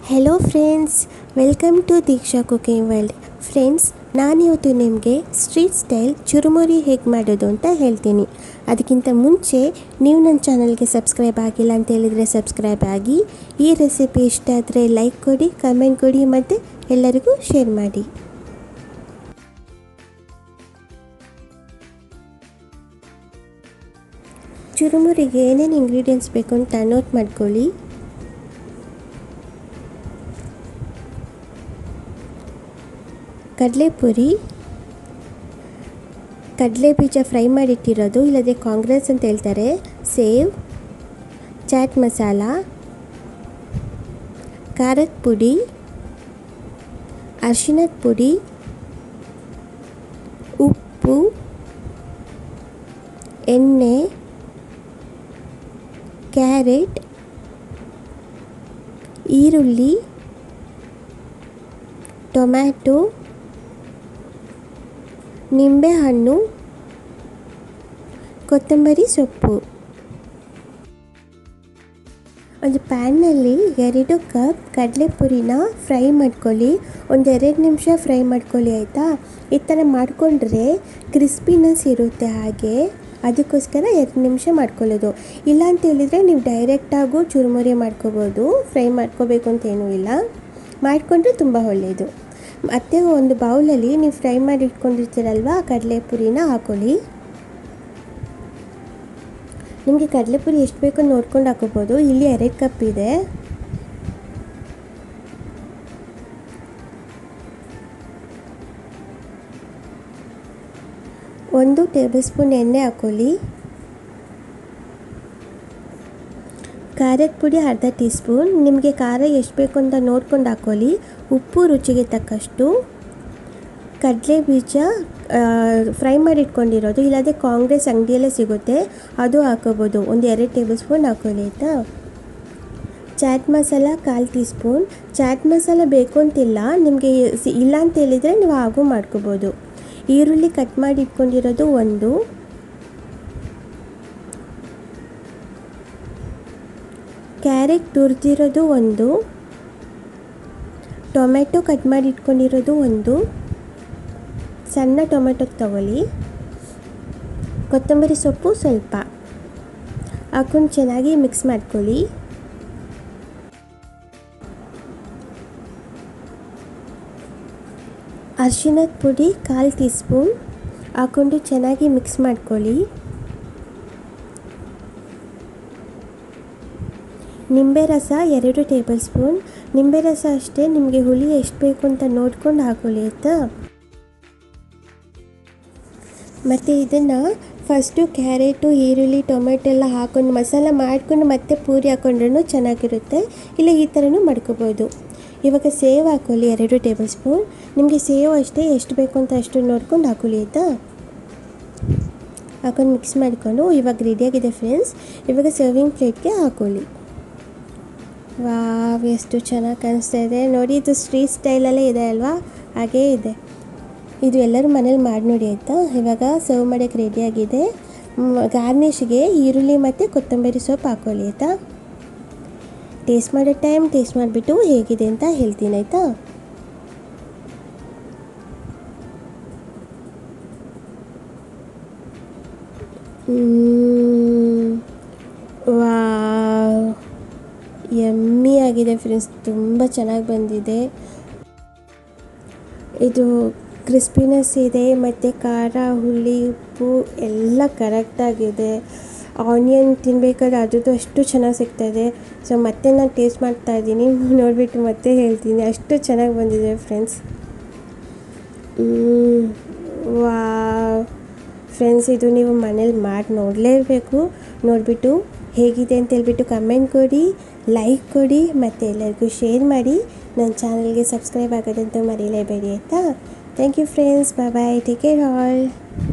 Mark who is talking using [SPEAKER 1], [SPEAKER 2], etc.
[SPEAKER 1] hello friends welcome to Deeksha cooking world friends ನಾನಿವತ್ತು ನಿಮಗೆ street style ಚುರುಮುರಿ ಹೇಗೆ ಮಾಡೋದು ಅಂತ ಹೇಳ್ತೀನಿ ಅದಕ್ಕಿಂತ ಮುಂಚೆ ನೀವು ನನ್ನ ಚಾನಲ್ಗೆ ಸಬ್ಸ್ಕ್ರೈಬ್ ಆಗಿಲ್ಲ ಅಂತ ಹೇಳಿದರೆ ಸಬ್ಸ್ಕ್ರೈಬ್ ಆಗಿ ಈ ರೆಸಿಪಿ ಇಷ್ಟ ಆದರೆ ಲೈಕ್ ಕೊಡಿ ಕಮೆಂಟ್ ಕೊಡಿ ಮತ್ತು ಎಲ್ಲರಿಗೂ ಶೇರ್ ಮಾಡಿ ಚುರುಮುರಿಗೆ ಏನೇನು ಇಂಗ್ರೀಡಿಯೆಂಟ್ಸ್ ಬೇಕು ಅಂತ ನೋಟ್ ಮಾಡ್ಕೊಳ್ಳಿ ಕಡಲೆಪುರಿ ಕಡಲೆ ಬೀಜ ಫ್ರೈ ಮಾಡಿಟ್ಟಿರೋದು ಇಲ್ಲದೆ ಕಾಂಗ್ರೆಸ್ ಅಂತ ಹೇಳ್ತಾರೆ ಸೇವ್ ಚಾಟ್ ಮಸಾಲ ಖಾರದ ಪುಡಿ ಅರಿಶಿಣದ ಪುಡಿ ಉಪ್ಪು ಎಣ್ಣೆ ಕ್ಯಾರೆಟ್ ಈರುಳ್ಳಿ ಟೊಮ್ಯಾಟೊ ನಿಂಬೆಹಣ್ಣು ಕೊತ್ತಂಬರಿ ಸೊಪ್ಪು ಒಂದು ಪ್ಯಾನ್ನಲ್ಲಿ ಎರಡು ಕಪ್ ಕಡಲೆಪುರಿನ ಫ್ರೈ ಮಾಡ್ಕೊಳ್ಳಿ ಒಂದು ಎರಡು ನಿಮಿಷ ಫ್ರೈ ಮಾಡ್ಕೊಳ್ಳಿ ಆಯಿತಾ ಈ ಥರ ಮಾಡಿಕೊಂಡ್ರೆ ಕ್ರಿಸ್ಪಿನೆಸ್ ಇರುತ್ತೆ ಹಾಗೆ ಅದಕ್ಕೋಸ್ಕರ ಎರಡು ನಿಮಿಷ ಮಾಡ್ಕೊಳ್ಳೋದು ಇಲ್ಲ ಅಂತ ಹೇಳಿದರೆ ನೀವು ಡೈರೆಕ್ಟಾಗೂ ಚುರುಮುರಿ ಮಾಡ್ಕೋಬೋದು ಫ್ರೈ ಮಾಡ್ಕೋಬೇಕು ಅಂತ ಏನೂ ಇಲ್ಲ ಮಾಡಿಕೊಂಡ್ರೆ ತುಂಬ ಒಳ್ಳೆಯದು ಮತ್ತು ಒಂದು ಬೌಲಲ್ಲಿ ನೀವು ಫ್ರೈ ಮಾಡಿ ಇಟ್ಕೊಂಡಿರ್ತೀರಲ್ವ ಕಡಲೆಪುರಿನ ಹಾಕೊಳ್ಳಿ ನಿಮಗೆ ಕಡಲೆಪುರಿ ಎಷ್ಟು ಬೇಕೋ ನೋಡ್ಕೊಂಡು ಹಾಕೋಬೋದು ಇಲ್ಲಿ ಎರಡು ಕಪ್ ಇದೆ ಒಂದು ಟೇಬಲ್ ಸ್ಪೂನ್ ಎಣ್ಣೆ ಹಾಕೊಳ್ಳಿ ಖಾರದ ಪುಡಿ ಅರ್ಧ ಟೀ ಸ್ಪೂನ್ ನಿಮಗೆ ಖಾರ ಎಷ್ಟು ಬೇಕು ಅಂತ ನೋಡ್ಕೊಂಡು ಹಾಕೊಳ್ಳಿ ಉಪ್ಪು ರುಚಿಗೆ ತಕ್ಕಷ್ಟು ಕಡಲೆ ಬೀಜ ಫ್ರೈ ಮಾಡಿ ಇಟ್ಕೊಂಡಿರೋದು ಇಲ್ಲದೆ ಕಾಂಗ್ರೆಸ್ ಅಂಗಡಿಯಲ್ಲೇ ಸಿಗುತ್ತೆ ಅದು ಹಾಕೋಬೋದು ಒಂದು ಎರಡು ಟೇಬಲ್ ಸ್ಪೂನ್ ಹಾಕೊಳ್ಳಿ ಆಯಿತಾ ಚಾಟ್ ಮಸಾಲ ಕಾಲು ಟೀ ಸ್ಪೂನ್ ಚಾಟ್ ಮಸಾಲ ಬೇಕು ಅಂತಿಲ್ಲ ನಿಮಗೆ ಇಲ್ಲ ಅಂತ ಹೇಳಿದರೆ ನೀವು ಹಾಗೂ ಮಾಡ್ಕೋಬೋದು ಈರುಳ್ಳಿ ಕಟ್ ಮಾಡಿ ಇಟ್ಕೊಂಡಿರೋದು ಒಂದು ಕ್ಯಾರೆಟ್ ತುರಿದಿರೋದು ಒಂದು ಟೊಮೆಟೊ ಕಟ್ ಮಾಡಿ ಇಟ್ಕೊಂಡಿರೋದು ಒಂದು ಸಣ್ಣ ಟೊಮೆಟೊ ತಗೊಳ್ಳಿ ಕೊತ್ತಂಬರಿ ಸೊಪ್ಪು ಸ್ವಲ್ಪ ಹಾಕೊಂಡು ಚೆನ್ನಾಗಿ ಮಿಕ್ಸ್ ಮಾಡ್ಕೊಳ್ಳಿ ಅರಿಶಿಣದ ಪುಡಿ ಕಾಲು ಟೀ ಸ್ಪೂನ್ ಹಾಕ್ಕೊಂಡು ಚೆನ್ನಾಗಿ ಮಿಕ್ಸ್ ಮಾಡ್ಕೊಳ್ಳಿ ನಿಂಬೆ ರಸ ಎರಡು ಟೇಬಲ್ ಸ್ಪೂನ್ ನಿಂಬೆ ರಸ ಅಷ್ಟೇ ನಿಮಗೆ ಹುಳಿ ಎಷ್ಟು ಬೇಕು ಅಂತ ನೋಡ್ಕೊಂಡು ಹಾಕೊಳ್ಳಿ ಆಯಿತಾ ಮತ್ತು ಇದನ್ನು ಫಸ್ಟು ಕ್ಯಾರೆಟು ಈರುಳ್ಳಿ ಟೊಮೆಟೊ ಎಲ್ಲ ಹಾಕೊಂಡು ಮಸಾಲ ಮಾಡಿಕೊಂಡು ಮತ್ತೆ ಪೂರಿ ಹಾಕೊಂಡ್ರೂ ಚೆನ್ನಾಗಿರುತ್ತೆ ಇಲ್ಲ ಈ ಥರನೂ ಮಾಡ್ಕೋಬೋದು ಇವಾಗ ಸೇವ್ ಹಾಕೊಳ್ಳಿ ಎರಡು ಟೇಬಲ್ ಸ್ಪೂನ್ ನಿಮಗೆ ಸೇವ್ ಅಷ್ಟೇ ಎಷ್ಟು ಬೇಕು ಅಂತ ಅಷ್ಟು ನೋಡ್ಕೊಂಡು ಹಾಕೊಳ್ಳಿ ಆಯಿತಾ ಹಾಕೊಂಡು ಮಿಕ್ಸ್ ಮಾಡಿಕೊಂಡು ಇವಾಗ ರೆಡಿಯಾಗಿದೆ ಫ್ರೆಂಡ್ಸ್ ಇವಾಗ ಸರ್ವಿಂಗ್ ಪ್ಲೇಟ್ಗೆ ಹಾಕೊಳ್ಳಿ ವಾವ್ ಎಷ್ಟು ಚೆನ್ನಾಗಿ ಕಾಣಿಸ್ತಾ ಇದೆ ನೋಡಿ ಇದು ಸ್ಟ್ರೀಟ್ ಸ್ಟೈಲಲ್ಲೇ ಇದೆ ಅಲ್ವಾ ಹಾಗೇ ಇದೆ ಇದು ಎಲ್ಲರೂ ಮನೇಲಿ ಮಾಡಿ ನೋಡಿ ಆಯಿತಾ ಇವಾಗ ಸರ್ವ್ ಮಾಡೋಕ್ಕೆ ರೆಡಿಯಾಗಿದೆ ಗಾರ್ನಿಷ್ಗೆ ಈರುಳ್ಳಿ ಮತ್ತು ಕೊತ್ತಂಬರಿ ಸೊಪ್ಪು ಹಾಕೊಳ್ಳಿ ಆಯಿತಾ ಟೇಸ್ಟ್ ಮಾಡೋ ಟೈಮ್ ಟೇಸ್ಟ್ ಮಾಡಿಬಿಟ್ಟು ಹೇಗಿದೆ ಅಂತ ಹೇಳ್ತೀನಿ ಆಯಿತಾ ವಾ ಎಮ್ಮಿ ಆಗಿದೆ ಫ್ರೆಂಡ್ಸ್ ತುಂಬ ಚೆನ್ನಾಗಿ ಬಂದಿದೆ ಇದು ಕ್ರಿಸ್ಪಿನೆಸ್ ಇದೆ ಮತ್ತು ಖಾರ ಹುಳಿ ಉಪ್ಪು ಎಲ್ಲ ಕರೆಕ್ಟಾಗಿದೆ ಆನಿಯನ್ ತಿನ್ನಬೇಕಾದ್ರೆ ಅದ್ರದ್ದು ಅಷ್ಟು ಚೆನ್ನಾಗಿ ಸಿಗ್ತಾಯಿದೆ ಸೊ ಮತ್ತೆ ನಾನು ಟೇಸ್ಟ್ ಮಾಡ್ತಾ ಇದ್ದೀನಿ ನೋಡಿಬಿಟ್ಟು ಮತ್ತೆ ಹೇಳ್ತೀನಿ ಅಷ್ಟು ಚೆನ್ನಾಗಿ ಬಂದಿದೆ ಫ್ರೆಂಡ್ಸ್ ವಾ ಫ್ರೆಂಡ್ಸ್ ಇದು ನೀವು ಮನೇಲಿ ಮಾಡಿ ನೋಡಲೇಬೇಕು ನೋಡಿಬಿಟ್ಟು ಹೇಗಿದೆ ಅಂತ ಹೇಳ್ಬಿಟ್ಟು ಕಮೆಂಟ್ ಕೊಡಿ ಲೈಕ್ ಕೊಡಿ ಮತ್ತು ಎಲ್ಲರಿಗೂ ಶೇರ್ ಮಾಡಿ ನನ್ನ ಚಾನಲ್ಗೆ ಸಬ್ಸ್ಕ್ರೈಬ್ ಆಗೋದಂತೂ ಮರೀಲೇಬೇಡಿ ಆಯಿತಾ thank you friends bye bye take care all